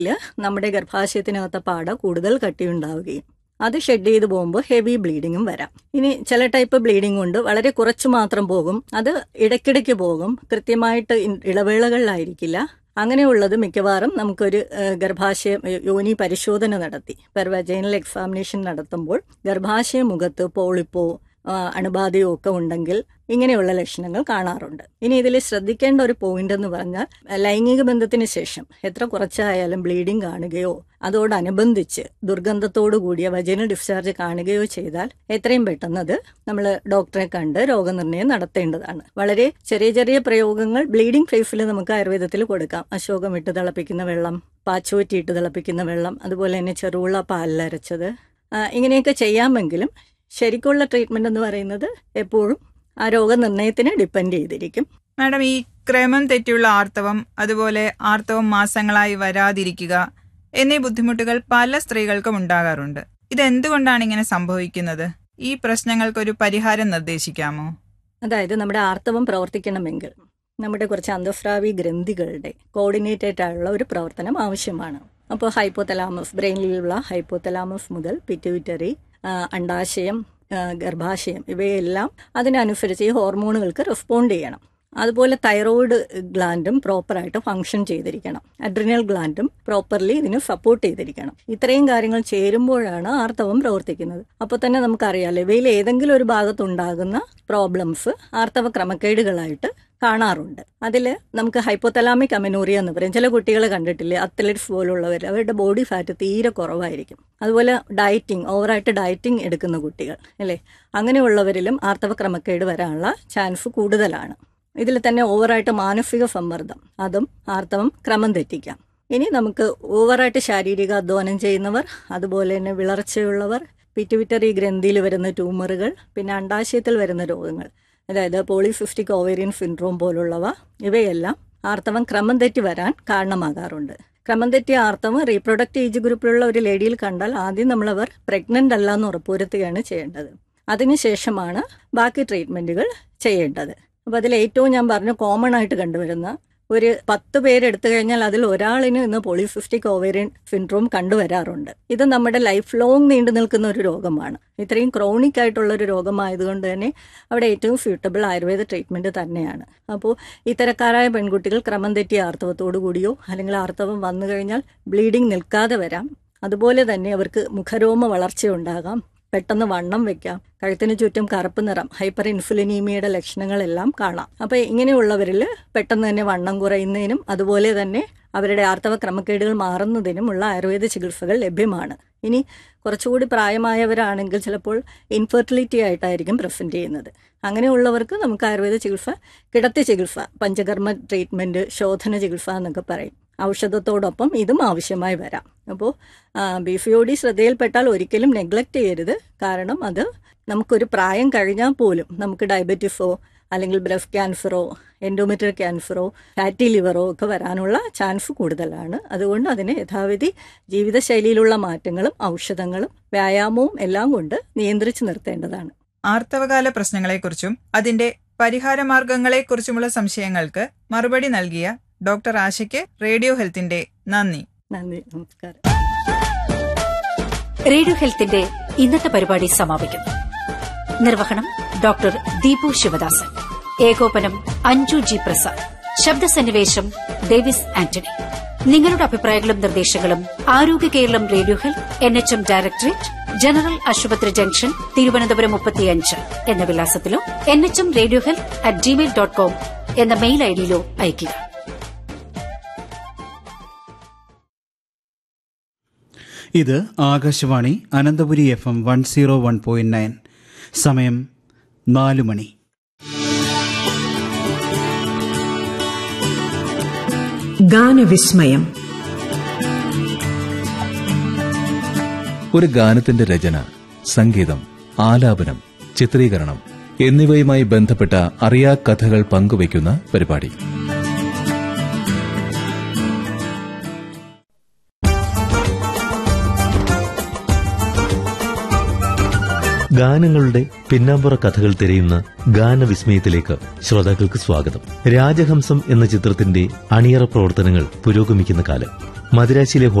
നമ്മുടെ ഗർഭാശയത്തിനകത്തെ പാട കൂടുതൽ കട്ടിയുണ്ടാവുകയും അത് ഷെഡ് ചെയ്ത് പോകുമ്പോൾ ഹെവി ബ്ലീഡിങ്ങും വരാം ഇനി ചില ടൈപ്പ് ബ്ലീഡിംഗ് ഉണ്ട് വളരെ കുറച്ച് മാത്രം പോകും അത് ഇടയ്ക്കിടയ്ക്ക് പോകും കൃത്യമായിട്ട് ഇൻ- ഇടവേളകളിലായിരിക്കില്ല അങ്ങനെയുള്ളത് മിക്കവാറും നമുക്കൊരു ഏഹ്, ഗർഭാശയ യോനി പരിശോധന നടത്തി പെർ വജൈനൽ എക്സാമിനേഷൻ നടത്തുമ്പോൾ ഗർഭാശയ മുഖത്ത് പോളിപ്പോ ആ, അണുബാധയോ ഒക്കെ ഉണ്ടെങ്കിൽ ഇങ്ങനെയുള്ള ലക്ഷണങ്ങൾ കാണാറുണ്ട് ഇനി ഇതിൽ ശ്രദ്ധിക്കേണ്ട ഒരു പോയിന്റ് എന്ന് പറഞ്ഞാൽ ലൈംഗിക ബന്ധത്തിന് ശേഷം എത്ര കുറച്ചായാലും ബ്ലീഡിംഗ് കാണുകയോ അതോടനുബന്ധിച്ച് ദുർഗന്ധത്തോടു കൂടിയ വജൈനൽ ഡിസ്ചാർജ് കാണുകയോ ചെയ്താൽ എത്രയും പെട്ടെന്ന് അത് നമ്മൾ ഡോക്ടറെ കണ്ട് രോഗനിർണയം നടത്തേണ്ടതാണ് വളരെ ചെറിയ ചെറിയ പ്രയോഗങ്ങൾ ബ്ലീഡിംഗ് ഫേസിൽ നമുക്ക് ആയുർവേദത്തിൽ കൊടുക്കാം അശോകം ഇട്ട് തിളപ്പിക്കുന്ന വെള്ളം പാച്ചുവറ്റി ഇട്ട് തിളപ്പിക്കുന്ന വെള്ളം അതുപോലെ തന്നെ ചെറുള്ള പാലിലരച്ചത് ആ, ഇങ്ങനെയൊക്കെ ചെയ്യാമെങ്കിലും ശരിക്കുള്ള ട്രീറ്റ്മെന്റ് എന്ന് പറയുന്നത് എപ്പോഴും ആ രോഗനിർണയത്തിന് ഡിപ്പെൻഡ് ചെയ്തിരിക്കും മാഡം ഈ ക്രമം തെറ്റിയുള്ള ആർത്തവം അതുപോലെ ആർത്തവം മാസങ്ങളായി വരാതിരിക്കുക എന്നീ ബുദ്ധിമുട്ടുകൾ പല സ്ത്രീകൾക്കും ഉണ്ടാകാറുണ്ട് ഇതെന്തുകൊണ്ടാണ് ഇങ്ങനെ സംഭവിക്കുന്നത് ഈ പ്രശ്നങ്ങൾക്കൊരു പരിഹാരം നിർദ്ദേശിക്കാമോ അതായത് നമ്മുടെ ആർത്തവം പ്രവർത്തിക്കണമെങ്കിൽ നമ്മുടെ കുറച്ച് അന്തസ്രാവി ഗ്രന്ഥികളുടെ കോർഡിനേറ്റഡ് ആയുള്ള ഒരു പ്രവർത്തനം ആവശ്യമാണ് അപ്പോൾ ഹൈപ്പോതലാമസ് ബ്രെയിനിലുള്ള ഹൈപ്പോതലാമസ് മുതൽ പിറ്റ്യൂറ്ററി അണ്ടാശയം ആ, ഗർഭാശയം ഇവയെല്ലാം അതിനനുസരിച്ച് ഈ ഹോർമോണുകൾക്ക് റെസ്പോണ്ട് ചെയ്യണം അതുപോലെ തൈറോയിഡ് ഗ്ലാൻഡും പ്രോപ്പറായിട്ട് ഫങ്ഷൻ ചെയ്തിരിക്കണം അഡ്രിനൽ ഗ്ലാൻഡും പ്രോപ്പർലി ഇതിന് സപ്പോർട്ട് ചെയ്തിരിക്കണം ഇത്രയും കാര്യങ്ങൾ ചേരുമ്പോഴാണ് ആർത്തവം പ്രവർത്തിക്കുന്നത് അപ്പോൾ തന്നെ നമുക്കറിയാലോ ഇവയിൽ ഏതെങ്കിലും ഒരു ഭാഗത്തുണ്ടാകുന്ന പ്രോബ്ലംസ് ആർത്തവ ക്രമക്കേടുകളായിട്ട് കാണാറുണ്ട് അതിൽ നമുക്ക് ഹൈപ്പോതലാമിക് അമിനോറിയ എന്ന് പറയും ചില കുട്ടികളെ കണ്ടിട്ടില്ലേ അത്ലറ്റ്സ് പോലുള്ളവർ അവരുടെ ബോഡി ഫാറ്റ് തീരെ കുറവായിരിക്കും അതുപോലെ ഡയറ്റിംഗ് ഓവറായിട്ട് ഡയറ്റിംഗ് എടുക്കുന്ന കുട്ടികൾ അല്ലേ അങ്ങനെയുള്ളവരിലും ആർത്തവ ക്രമക്കേട് വരാനുള്ള ചാൻസ് കൂടുതലാണ് ഇതിൽ തന്നെ ഓവറായിട്ട് മാനസിക സമ്മർദ്ദം അതും ആർത്തവം ക്രമം തെറ്റിക്കാം ഇനി നമുക്ക് ഓവറായിട്ട് ശാരീരിക അധ്വാനം ചെയ്യുന്നവർ അതുപോലെ തന്നെ വിളർച്ചയുള്ളവർ പിറ്റുവിറ്ററി ഗ്രന്ഥിയിൽ വരുന്ന ട്യൂമറുകൾ പിന്നെ അണ്ടാശയത്തിൽ വരുന്ന രോഗങ്ങൾ അതായത് പോളിസിസ്റ്റിക് ഓവേറിയൻ സിൻഡ്രോം പോലുള്ളവ ഇവയെല്ലാം ആർത്തവം ക്രമം തെറ്റി വരാൻ കാരണമാകാറുണ്ട് ക്രമം തെറ്റിയ ആർത്തവം റീപ്രൊഡക്റ്റ് ഏജ് ഗ്രൂപ്പിലുള്ള ഒരു ലേഡിയിൽ കണ്ടാൽ ആദ്യം നമ്മളവർ പ്രഗ്നന്റ് അല്ല എന്ന് ഉറപ്പുവരുത്തുകയാണ് ചെയ്യേണ്ടത് അതിനുശേഷമാണ് ബാക്കി ട്രീറ്റ്മെന്റുകൾ ചെയ്യേണ്ടത് അപ്പോൾ അതിൽ ഏറ്റവും ഞാൻ പറഞ്ഞു കോമൺ ആയിട്ട് കണ്ടുവരുന്ന ഒരു പത്ത് പേരെടുത്തു കഴിഞ്ഞാൽ അതിൽ ഒരാളിന് ഇന്ന് പോളിസിസ്റ്റിക് ഓവേറിയൻ സിൻഡ്രോം കണ്ടുവരാറുണ്ട് ഇത് നമ്മുടെ ലൈഫ് ലോങ് നീണ്ടു നിൽക്കുന്ന ഒരു രോഗമാണ് ഇത്രയും ക്രോണിക് ആയിട്ടുള്ള ഒരു രോഗമായതുകൊണ്ട് തന്നെ അവിടെ ഏറ്റവും സ്യൂട്ടബിൾ ആയുർവേദ ട്രീറ്റ്മെന്റ് തന്നെയാണ് അപ്പോൾ ഇത്തരക്കാരായ പെൺകുട്ടികൾ ക്രമം തെറ്റിയ ആർത്തവത്തോടു കൂടിയോ അല്ലെങ്കിൽ ആർത്തവം വന്നു കഴിഞ്ഞാൽ ബ്ലീഡിംഗ് നിൽക്കാതെ വരാം അതുപോലെ തന്നെ അവർക്ക് മുഖരോമ വളർച്ചയുണ്ടാകാം പെട്ടെന്ന് വണ്ണം വെക്കാം കഴുത്തിന് ചുറ്റും കറുപ്പ് നിറം ഹൈപ്പർ ഇൻസുലിനീമിയയുടെ ലക്ഷണങ്ങളെല്ലാം കാണാം അപ്പോൾ ഇങ്ങനെയുള്ളവരിൽ പെട്ടെന്ന് തന്നെ വണ്ണം കുറയുന്നതിനും അതുപോലെ തന്നെ അവരുടെ ആർത്തവ ക്രമക്കേടുകൾ മാറുന്നതിനുമുള്ള ആയുർവേദ ചികിത്സകൾ ലഭ്യമാണ് ഇനി കുറച്ചുകൂടി പ്രായമായവരാണെങ്കിൽ ചിലപ്പോൾ ഇൻഫെർട്ടിലിറ്റി ആയിട്ടായിരിക്കും പ്രസന്റ് ചെയ്യുന്നത് അങ്ങനെയുള്ളവർക്ക് നമുക്ക് ആയുർവേദ ചികിത്സ കിടത്തി ചികിത്സ പഞ്ചകർമ്മ ട്രീറ്റ്മെന്റ് ശോധന ചികിത്സ എന്നൊക്കെ പറയും ഔഷധത്തോടൊപ്പം ഇതും ആവശ്യമായി വരാം അപ്പോൾ ബി സി ഒ ഡി ശ്രദ്ധയിൽപ്പെട്ടാൽ ഒരിക്കലും നെഗ്ലക്റ്റ് ചെയ്യരുത് കാരണം അത് നമുക്കൊരു പ്രായം കഴിഞ്ഞാൽ പോലും നമുക്ക് ഡയബറ്റിസോ അല്ലെങ്കിൽ ബ്രസ്റ്റ് ക്യാൻസറോ എൻഡോമെട്രിയൽ ക്യാൻസറോ ഫാറ്റി ലിവറോ ഒക്കെ വരാനുള്ള ചാൻസ് കൂടുതലാണ് അതുകൊണ്ട് അതിന് യഥാവിധി ജീവിതശൈലിയിലുള്ള മാറ്റങ്ങളും ഔഷധങ്ങളും വ്യായാമവും എല്ലാം കൊണ്ട് നിയന്ത്രിച്ചു നിർത്തേണ്ടതാണ് ആർത്തവകാല പ്രശ്നങ്ങളെക്കുറിച്ചും അതിന്റെ പരിഹാരമാർഗങ്ങളെക്കുറിച്ചുമുള്ള സംശയങ്ങൾക്ക് മറുപടി നൽകിയ ഡോക്ടർ ആശയ്ക്ക് റേഡിയോ ഹെൽത്തിന്റെ നന്ദി നന്ദി നമസ്കാരം റേഡിയോ ഹെൽത്തിന്റെ ഇന്നത്തെ പരിപാടി സമാപിക്കുന്നു നിർവഹണം ഡോക്ടർ ദീപു ശിവദാസൻ ഏകോപനം അഞ്ജു ജി പ്രസാദ് ശബ്ദസന്നിവേശം ഡേവിസ് ആന്റണി നിങ്ങളുടെ അഭിപ്രായങ്ങളും നിർദ്ദേശങ്ങളും Arogya Keralam radio health N H M directorate general ആശുപത്രി ജംഗ്ഷൻ തിരുവനന്തപുരം മുപ്പത്തിയഞ്ച് എന്ന വിലാസത്തിലോ N H M radio health at gmail dot com എന്ന മെയിൽ ഐഡിയിലോ അയയ്ക്കുക ഇത് Akashvani Ananthapuri F M one zero one point nine സമയം നാലു മണി ഗാനവിസ്മയം ഒരു ഗാനത്തിന്റെ രചന സംഗീതം ആലാപനം ചിത്രീകരണം എന്നിവയുമായി ബന്ധപ്പെട്ട അറിയാ കഥകൾ പങ്കുവയ്ക്കുന്ന പരിപാടി ഗാനങ്ങളുടെ പിന്നാമ്പുറ കഥകൾ തിരയുന്ന ഗാനവിസ്മയത്തിലേക്ക് ശ്രോതാക്കൾക്ക് സ്വാഗതം രാജഹംസം എന്ന ചിത്രത്തിന്റെ അണിയറ പ്രവർത്തനങ്ങൾ പുരോഗമിക്കുന്ന കാലം മദിരാശിയിലെ